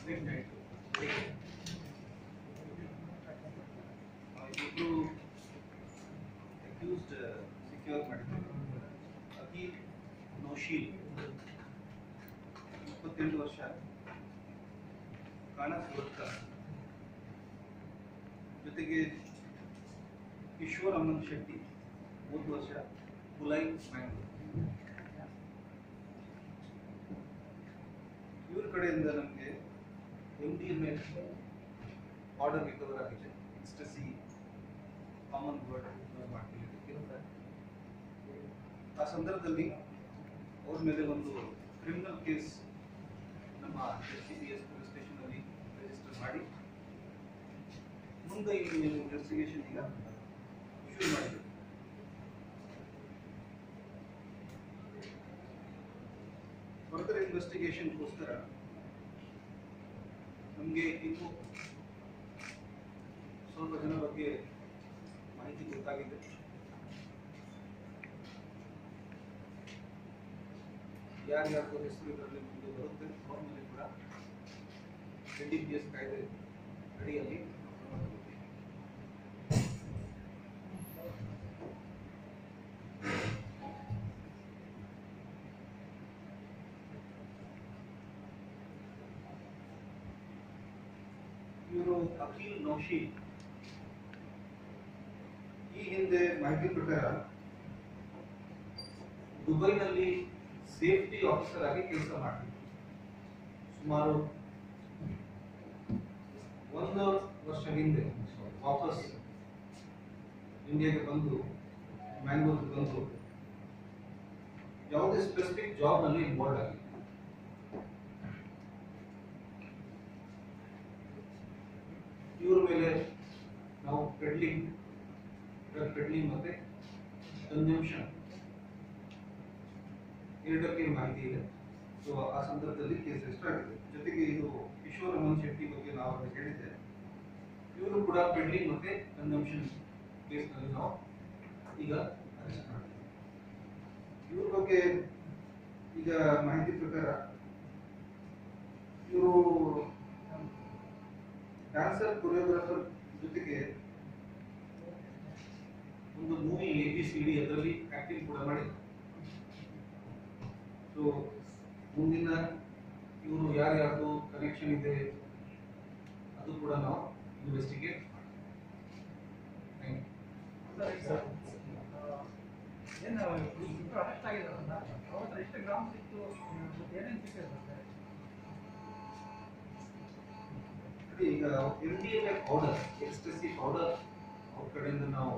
Mid midnight ಇಬ್ಬರು accused secure ಮಾಡಿದ್ದಾರೆ ಅಕೀಲ್ ನೌಶೀಲ್ ಇಪ್ಪತ್ತೆಂಟು ವರ್ಷ ಕಾಣ ಸುರತ್ತ ಜೊತೆಗೆ ಕಿಶೋರ್ ಅಮನ್ ಶೆಟ್ಟಿ ಮೂರು ವರ್ಷ ಕುಲೈ ಮ್ಯಾಂಗ್ಳೂರ್ ಇವ್ರ ಕಡೆಯಿಂದ ನಮಗೆ M D M L order recover ಆಗಿದೆ ಎಕ್ಸ್ಟಸಿ ಕಾಮನ್ ವರ್ಡ್ ಮಾಡ್ತೀವಿ ಆ ಸಂದರ್ಭದಲ್ಲಿ ಅವ್ರ ಮೇಲೆ ಒಂದು ಕ್ರಿಮಿನಲ್ ಕೇಸ್ ನಮ್ಮ S C B S police ಸ್ಟೇಷನಲ್ಲಿ ರಿಜಿಸ್ಟರ್ ಮಾಡಿ ಮುಂದೆ ಈ ಇನ್ವೆಸ್ಟಿಗೇಷನ್ ಈಗ ಶುರು ಮಾಡಿದ್ರು ಫರ್ದರ್ ಇನ್ವೆಸ್ಟಿಗೇಷನ್ಗೋಸ್ಕರ ನಮಗೆ ಇನ್ನೂ ಸ್ವಲ್ಪ ಜನ ಬಗ್ಗೆ ಮಾಹಿತಿ ಗೊತ್ತಾಗಿದೆ ಯಾರ್ಯಾರ್ದು ಹೆಸರು ಇದರಲ್ಲಿ ಮುಂದೆ ಬರುತ್ತೆ ಅವ್ರ ಮೇಲೆ ಕೂಡ ಎನ್ ಡಿ ಪಿ ಎಸ್ ಕಾಯ್ದೆ ಅಡಿಯಲ್ಲಿ ಕ್ರಮ ತಗೊಳ್ತೀವಿ. ಇವರು ಅಖಿಲ್ ನೌಶಿ ಈ ಹಿಂದೆ ಮಾಹಿತಿ ಪ್ರಕಾರ ದುಬೈನಲ್ಲಿ ಸೇಫ್ಟಿ ಆಫೀಸರ್ ಆಗಿ ಕೆಲಸ ಮಾಡ್ತಿದ್ರು ಸುಮಾರು ಒಂದು ವರ್ಷ ಹಿಂದೆ ವಾಪಸ್ ಇಂಡಿಯಾಗೆ ಬಂದು ಮ್ಯಾಂಗ್ಳೂರ್ಗೆ ಬಂದು ಯಾವುದೇ ಸ್ಪೆಸಿಫಿಕ್ ಜಾಬ್ ನಲ್ಲಿ ಇನ್ವಾಲ್ವ್ ಆಗಿ ಇವ್ರ ಮೇಲೆ ನಾವು ಪೆಡ್ಲಿಂಗ್ ಡ್ರಗ್ ಪೆಡ್ಲಿಂಗ್ ಮತ್ತೆ ಕನ್ಸಂಪ್ಷನ್ ಎರಡಕ್ಕೆ ಮಾಹಿತಿ ಇದೆ ಸೊ ಆ ಸಂದರ್ಭದಲ್ಲಿ ಕೇಸ್ ರಿಜಿಸ್ಟರ್ ಆಗಿದೆ ಜೊತೆಗೆ ಇದು ಕಿಶೋರ್ ಅಮನ್ ಶೆಟ್ಟಿ ಬಗ್ಗೆ ನಾವು ಅವ್ರಿಗೆ ಹೇಳಿದ್ದೆ ಇವರು ಕೂಡ ಪೆಂಡಿಂಗ್ ಮತ್ತೆ ಕನ್ಸಂಪ್ಷನ್ ಕೇಸ್ನಲ್ಲಿ ನಾವು ಈಗ ಅರೆಸ್ಟ್ ಮಾಡಿದ್ದೀವಿ ಇವ್ರ ಬಗ್ಗೆ ಈಗ ಮಾಹಿತಿ ಪ್ರಕಾರ ಇವರು ಡ್ಯಾನ್ಸರ್ ಕೊರಿಯೋಗ್ರಾಫರ್ ಜೊತೆಗೆ ಒಂದು movie A B C D ಅದರಲ್ಲಿ ಆಕ್ಟಿಂಗ್ ಕೂಡ ಮಾಡಿದ್ರು ಸೊ ಮುಂದಿನ ಇವರು ಯಾರ್ಯಾರ್ದು ಕನೆಕ್ಷನ್ ಇದೆ ಅದು ಕೂಡ ನಾವು ಇನ್ವೆಸ್ಟಿಗೇಟ್ ಥ್ಯಾಂಕ್ ಯು ಏನು ಇಬ್ರು ಅರೆಸ್ಟ್ ಆಗಿದಾರಲ್ಲ ಅವ್ರ ಹತ್ರ ಎಷ್ಟು ಗ್ರಾಮ್ ಸಿಕ್ತು ಏನೇನು ಸಿಕ್ಕಿದೆ ಅದೇ ಈಗ M D L powder ecstasy powder ಅವ್ರ ಕಡೆಯಿಂದ ನಾವು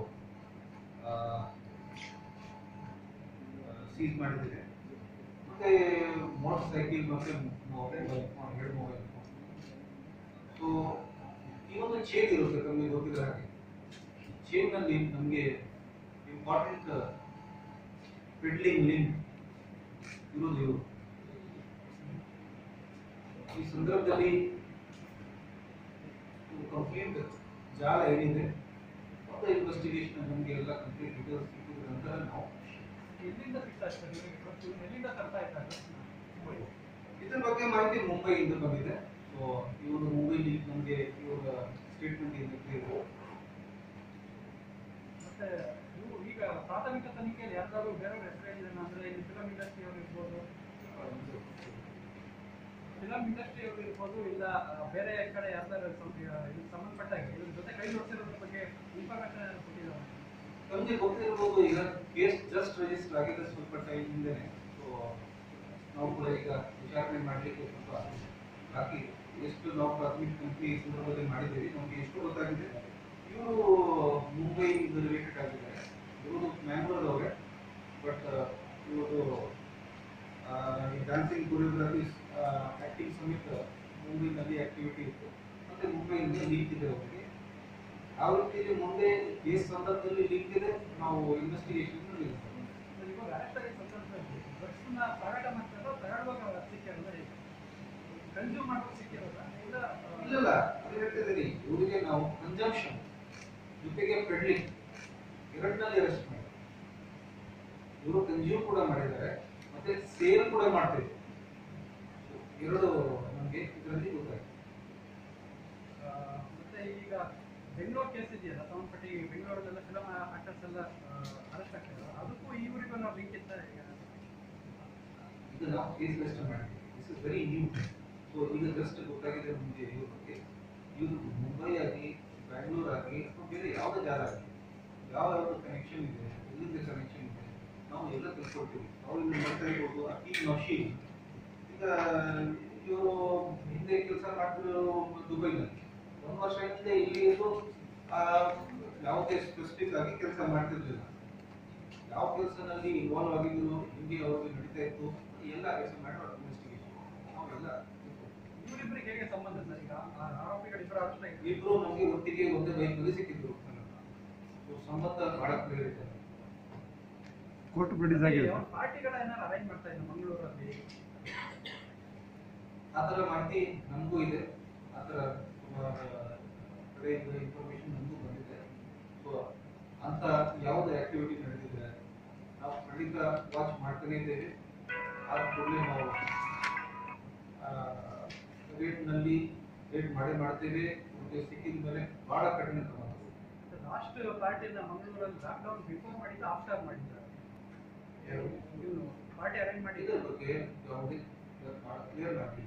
ಸೀಸ್ ಮಾಡಿದ್ದೇವೆ ಮತ್ತೆ ಮೋಟರ್ ಸೈಕಲ್ ಮತ್ತೆ ಮೊಬೈಲ್ ಫೋನ್ ಎರಡು ಮೊಬೈಲ್ ಫೋನ್ ಸೊ ಈ ಒಂದು ಚೇನ್ ಇರುತ್ತೆ ನಮಗೆ ಗೊತ್ತಿರೋ ಹಾಗೆ ಚೇನ್ನಲ್ಲಿ ನಮಗೆ ಇಂಪಾರ್ಟೆಂಟ್ ಪೆಡ್ಲಿಂಗ್ ಲಿಂಕ್ ಇರೋದು ಇವರು ಈ ಸಂದರ್ಭದಲ್ಲಿ ಕಂಪ್ಲೀಟ್ ಜಾಲ ಏನಿದೆ ಮತ್ತೆ ಇನ್ವೆಸ್ಟಿಗೇಷನ್ ನಮಗೆ ಎಲ್ಲ ಕಂಪ್ಲೀಟ್ ಡೀಟೇಲ್ಸ್ ಸಿಕ್ಕಿದ ನಂತರ ನಾವು ಎಲ್ಲಿಂದ ಸಿಗ್ತಾ ಇರ್ತಾರೆ ಇವ್ರಿಗೆ ಗೊತ್ತು, ಇವ್ರು ಎಲ್ಲಿಂದ ತರ್ತಾ ಇದ್ದಾರೆ ಇದ್ರ ಬಗ್ಗೆ ಮಾಹಿತಿ ಮುಂಬೈಯಿಂದ ಬಂದಿದೆ ಸೊ ಇವರು ಮುಂಬೈಲಿ ನಮಗೆ ಇವರ ಸ್ಟೇಟ್ಮೆಂಟ್ ಇಂದ ಕ್ಲಿಯರ್ ಮತ್ತೆ ಇವು ಈಗ ಪ್ರಾಥಮಿಕ ತನಿಖೆಯಲ್ಲಿ ಯಾರಿಗಾದ್ರು ಬೇರೆ ಹೆಸರು ಹೇಳಿದ್ರೆ ಅಂದ್ರೆ ಇಲ್ಲಿ ಫಿಲಂ ಇಂಡಸ್ಟ್ರಿ ಅವರು ಇರ್ಬೋದು ಫಿಲಂ ಇಂಡಸ್ಟ್ರಿ ಅವರು ಇರ್ಬೋದು ಇಲ್ಲ ಆ, ಬೇರೆ ಕಡೆ ಯಾರ್ದಾರು ಸ್ವಲ್ಪ ಇದಕ್ಕೆ ಸಂಬಂಧಪಟ್ಟಾಗ ಇದ್ರ ಜೊತೆ ಕೈ ಜೋಡಿಸಿರೋದ್ರ ಬಗ್ಗೆ ಇನ್ಫಾರ್ಮೇಶನ್ ಕೊಟ್ಟಿದ್ದಾರೆ ನಮಗೆ ಗೊತ್ತಿರ್ಬೋದು ಈಗ ಕೇಸ್ ಜಸ್ಟ್ ರಿಜಿಸ್ಟರ್ ಆಗಿದೆ ಸ್ವಲ್ಪ ಟೈಮ್ ಹಿಂದೆನೆ ಸೊ ನಾವು ಕೂಡ ಈಗ ವಿಚಾರಣೆ ಮಾಡಲಿಕ್ಕೆ ಸ್ವಲ್ಪ ಬಾಕಿ ಎಷ್ಟು ನಾವು ಪ್ರಾಥಮಿಕ ಕಂಪ್ನಿ ಈ ಸಂದರ್ಭದಲ್ಲಿ ಮಾಡಿದ್ದೀವಿ ನಮಗೆ ಎಷ್ಟು ಗೊತ್ತಾಗಿದೆ ಇವರು ಮುಂಬೈ ರಿಲೇಟೆಡ್ ಆಗಿದ್ದಾರೆ ಇವರು ಮ್ಯಾಂಗ್ಳೂರ್ದವ್ರೆ ಬಟ್ ಇವರು ಡ್ಯಾನ್ಸಿಂಗ್ ಕೊರಿಯೋಗ್ರಫಿ ಆಕ್ಟಿಂಗ್ ಸಮೇತ ಮುಂಬೈನಲ್ಲಿ ಆಕ್ಟಿವಿಟಿ ಇತ್ತು ಮತ್ತೆ ಮುಂಬೈಯಿಂದ ಲೀಕ್ ಇದೆ ಅವರಿಗೆ ಆ ರೀತಿಯಲ್ಲಿ ಮುಂದೆ ಕೇಸ್ ಸಂದರ್ಭದಲ್ಲಿ ಲಿಂಕ್ ಇದೆ ನಾವು ಇನ್ವೆಸ್ಟಿಗೇಷನ್ ಇವಾಗ ಅರೆಸ್ಟ್ ಆಗಿದ್ದ ಸಂದರ್ಭದಲ್ಲಿ ಡ್ರಗ್ಸ್ನ ಸಾಗಾಟ ಮಾಡ್ತಾರೋ ತಗೊಳ್ಳುವಾಗ ಸಿಕ್ಕಿರೋದ ಕನ್ಸ್ಯೂಮ್ ಮಾಡೋದು ಸಿಕ್ಕಿರೋದ ಇಲ್ಲ ಆ, ಇಲ್ಲ ಅದು ಹೇಳ್ತಿದ್ದೀನಿ ಇವರಿಗೆ ನಾವು ಕನ್ಜಂಪ್ಷನ್ ಜೊತೆಗೆ ಪೆಡ್ಲಿಂಗ್ ಎರಡರಲ್ಲಿ ಅರೆಸ್ಟ್ ಮಾಡಿ ಇವರು ಕನ್ಸ್ಯೂಮ್ ಕೂಡ ಮಾಡಿದ್ದಾರೆ ಮತ್ತೆ ಸೇಲ್ ಕೂಡ ಮಾಡ್ತಿದ್ರು ಎರಡು ನಮಗೆ ಇದರಲ್ಲಿ ಗೊತ್ತಾಯ್ತು ಆ, ಮತ್ತೆ ಈಗ ಬೆಂಗಳೂರು ಕೇಸ್ ಇದೆಯಲ್ಲ ಸಂಬಂಧಪಟ್ಟ ಈ ಬೆಂಗಳೂರಲ್ಲೆಲ್ಲ ಫಿಲಮ್ ಆಕ್ಟರ್ಸ್ ಎಲ್ಲ ಅರೆಸ್ಟ್ ಆಗ್ತಿದ್ದಾರೆ ಅದಕ್ಕೂ ಈ ಊರಿಗೂ ನಾವು ಲಿಂಕ್ ಇತ್ತ ಈಗ ಇದು ನಾವು ಕೇಸ್ ಲಿಸ್ಟ್ ಮಾಡಿದ್ವಿ this is very new so ಈಗ ಜಸ್ಟ್ ಗೊತ್ತಾಗಿದೆ ನಮಗೆ ಇವ್ರ ಬಗ್ಗೆ ಇವರು ಮುಂಬೈ ಆಗಿ ಬ್ಯಾಂಗ್ಳೂರ್ ಆಗಿ ಅಥವಾ ಬೇರೆ ಯಾವುದೇ ಜಾಗ ಆಗಲಿ ಯಾವ ಯಾವ್ದು ಕನೆಕ್ಷನ್ ಇದೆ ಎಲ್ಲಿಂದ ಕನೆಕ್ಷನ್ ಇದೆ ನಾವು ಎಲ್ಲ ತಿಳ್ಕೊಳ್ತೀವಿ ಅವ್ರು ಇಲ್ಲಿ ಮಾಡ್ತಾ ಇರ್ಬೋದು ಅಕೀಮ್ ನೌಶೀನ್ ಈಗ ಇವರು ಹಿಂದೆ ಕೆಲಸ ಮಾಡ್ತಿರೋ ದುಬೈನಲ್ಲಿ ಒಂದು ವರ್ಷ ಹಿಂದೆ ಇಲ್ಲಿ ಇದ್ದು ಆ, ಯಾವುದೇ ಸ್ಪೆಸಿಫಿಕ್ ಆಗಿ ಕೆಲಸ ಮಾಡ್ತಿರ್ಲಿಲ್ಲ ಯಾವ ಕೆಲಸದಲ್ಲಿ ಇನ್ವಾಲ್ವ್ ಆಗಿದ್ರು ಹಿಂಗೆ ಅವ್ರಿಗೆ ನಡೀತಾ ಇತ್ತು ಎಲ್ಲ ಕೆಲಸ ಮಾಡಿ ಇನ್ವೆಸ್ಟಿಗೇಷನ್ ನಾವೆಲ್ಲ ತಿಳ್ಕೊಳ್ತೀವಿ. ಇವರಿಬ್ಬರಿಗೆ ಹೇಗೆ ಸಂಬಂಧ ಸರ್ ಈಗ ಆ ಆರೋಪಿಗಳು ಇಬ್ಬರು ಅರೆಸ್ಟ್ ಆಗಿದ್ದಾರೆ ಇಬ್ರು ನಮಗೆ ಒಟ್ಟಿಗೆ ಒಂದೇ ಬೈಕ್ನಲ್ಲಿ ಸಿಕ್ಕಿದ್ರು So, ಸಂಬಂಧ ಬಹಳ ಕ್ಲಿಯರ್ ಇದೆ ಕೋರ್ಟ್ ಪ್ರೊಡ್ಯೂಸ್ ಆಗಿದೆ ಅವ್ರ ಪಾರ್ಟಿಗಳ ಏನಾರು ಅರೇಂಜ್ ಮಾಡ್ತಾ ಇದ್ದಾರೆ ಮಂಗಳೂರಲ್ಲಿ ಆ ಥರ ಮಾಹಿತಿ ನಮಗೂ ಇದೆ ಆ ಥರ ಸುಮಾರು ಕಡೆಯಿಂದ ಇನ್ಫಾರ್ಮೇಶನ್ ನಮಗೂ ಬಂದಿದೆ ಸೊ ಅಂತ ಯಾವುದೇ ಆಕ್ಟಿವಿಟಿ ನಡೆದಿದೆ ನಾವು ಖಂಡಿತ ವಾಚ್ ಮಾಡ್ತಾನೆ ಇದ್ದೇವೆ ಆದ ಕೂಡಲೇ ನಾವು ರೇಟ್ನಲ್ಲಿ ರೇಟ್ ಮಾಡೇ ಮಾಡ್ತೇವೆ ನಮಗೆ ಸಿಕ್ಕಿದ ಮೇಲೆ ಭಾಳ ಕಠಿಣ ಕ್ರಮ ತಗೊಳ್ತೀವಿ. ಲಾಸ್ಟ್ ಪಾರ್ಟಿನ ಮಂಗಳೂರಲ್ಲಿ ಲಾಕ್ಡೌನ್ ಬಿಫೋರ್ ಮಾಡಿದ್ದು ಆಫ್ಟರ್ ಮಾಡಿದ್ದಾರೆ ಯಾರು? ಇವನು ಪಾರ್ಟಿ ಅರೇಂಜ್ ಇದರ ಮಾಡಿದ್ದು ಬಗ್ಗೆ ಯಾವುದೇ ಭಾಳ ಕ್ಲಿಯರ್ ಆಗಿಲ್ಲ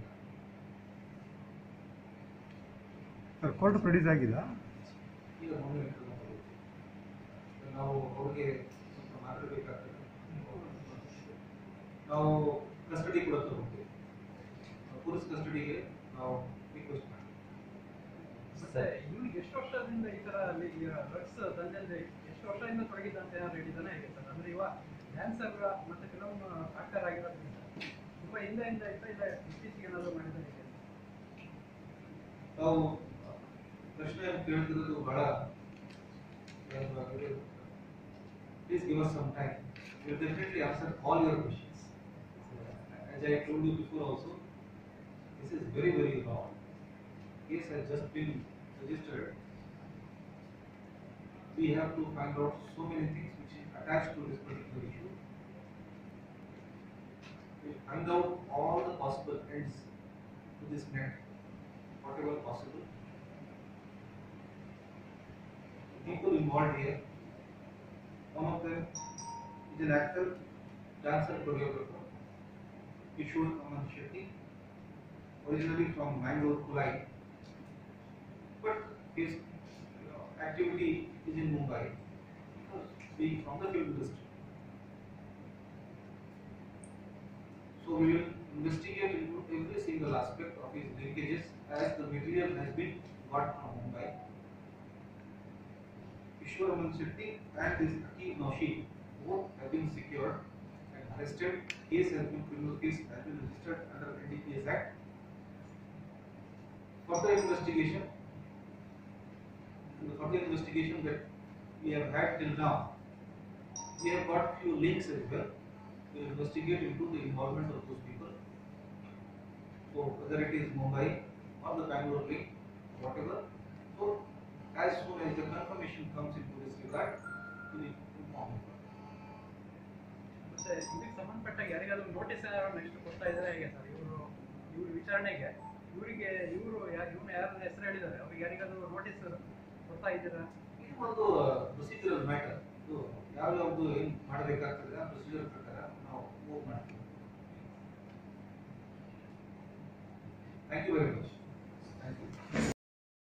ಸರ್ ಕೋರ್ಟ್ ಪ್ರೊಡ್ಯೂಸ್ ಆಗಿಲ್ಲ ಈಗ ಮೊನ್ನೆ ನಾವು ಅವ್ರಿಗೆ ಸ್ವಲ್ಪ ಮಾತಾಡಬೇಕಾಗ್ತದೆ ನಾವು ಕಸ್ಟಡಿ ಕೂಡ ತಗೊಳ್ತೀವಿ ಪೊಲೀಸ್ ಕಸ್ಟಡಿಗೆ ನಾವು ರಿಕ್ವೆಸ್ಟ್ ಮಾಡ್ತೀವಿ ಮತ್ತೆ ಇವ್ನಿಗೆ ಎಷ್ಟು ವರ್ಷದಿಂದ ಈ ತರ ಡ್ರಗ್ಸ್ ದಂಧೆಯಲ್ಲಿ ಎಷ್ಟು ವರ್ಷದಿಂದ ತೊಡಗಿದ್ದ ಅಂತ ಏನಾದ್ರು ಹೇಳಿದಾನೆ ಹೇಗೆ ಸರ್ ಅಂದ್ರೆ ಇವ ಡ್ಯಾನ್ಸರ್ ಮತ್ತೆ ಫಿಲಮ್ ಆಕ್ಟರ್ ಆಗಿರೋದ್ರಿಂದ ತುಂಬಾ ಹಿಂದೆಯಿಂದ ಇತ್ತ ಇಲ್ಲ ಇತ್ತೀಚೆಗೆ ಏನಾದ್ರು ಮಾಡಿದ ಹೇಗೆ ನಾವು ಪ್ರಶ್ನೆ ಕೇಳ್ತಿರೋದು ಬಹಳ please give us some time will definitely answer all your questions as I told you before also this is very very wrong case has just been registered we have to find out so many things which is attached to this particular issue we find out all the possible ends to this net whatever possible. People involved here, one of them is an actor, dancer, choreographer, Kishore Aman Shetty, originally from Mangalore, Kulai, but his uh, activity is in Mumbai, because being from the film industry. So we will investigate into every single aspect of his linkages as the material has been got from Mumbai. Kishore Aman Shetty and this Akeem Naushi both have been secured and arrested. Case has been criminal case has been registered under NDPS Act. Further investigation, the further investigation that we have had till now, we have got few links as well to investigate into the involvement of those people. So whether it is Mumbai or the Bangalore link, whatever. So as soon as the confirmation comes into this regard, we will inform you. ಮತ್ತೆ ಇದಕ್ಕೆ ಸಂಬಂಧಪಟ್ಟ ಯಾರಿಗಾದ್ರೂ notice ಏನಾದ್ರು next ಕೊಡ್ತಾ ಇದ್ದಾರೆ ಹೇಗೆ sir ಇವರು ಇವ್ರ ವಿಚಾರಣೆಗೆ ಇವರಿಗೆ ಇವರು ಯಾರು ಇವನು ಯಾರ ಹೆಸರು ಹೇಳಿದ್ದಾರೆ ಅವ್ರಿಗೆ ಯಾರಿಗಾದ್ರೂ ನೋಟಿಸ್ ಕೊಡ್ತಾ ಇದ್ದೀರಾ ಇದು ಒಂದು ಪ್ರೊಸೀಜರಲ್ ಮ್ಯಾಟರ್ ಇದು ಯಾವ ಯಾವ್ದು ಏನು ಮಾಡಬೇಕಾಗ್ತದೆ ಆ ಪ್ರೊಸೀಜರ್ ಪ್ರಕಾರ ನಾವು ಮೂವ್ ಮಾಡ್ತೀವಿ ಥ್ಯಾಂಕ್ ಯು ವೆರಿ ಮಚ್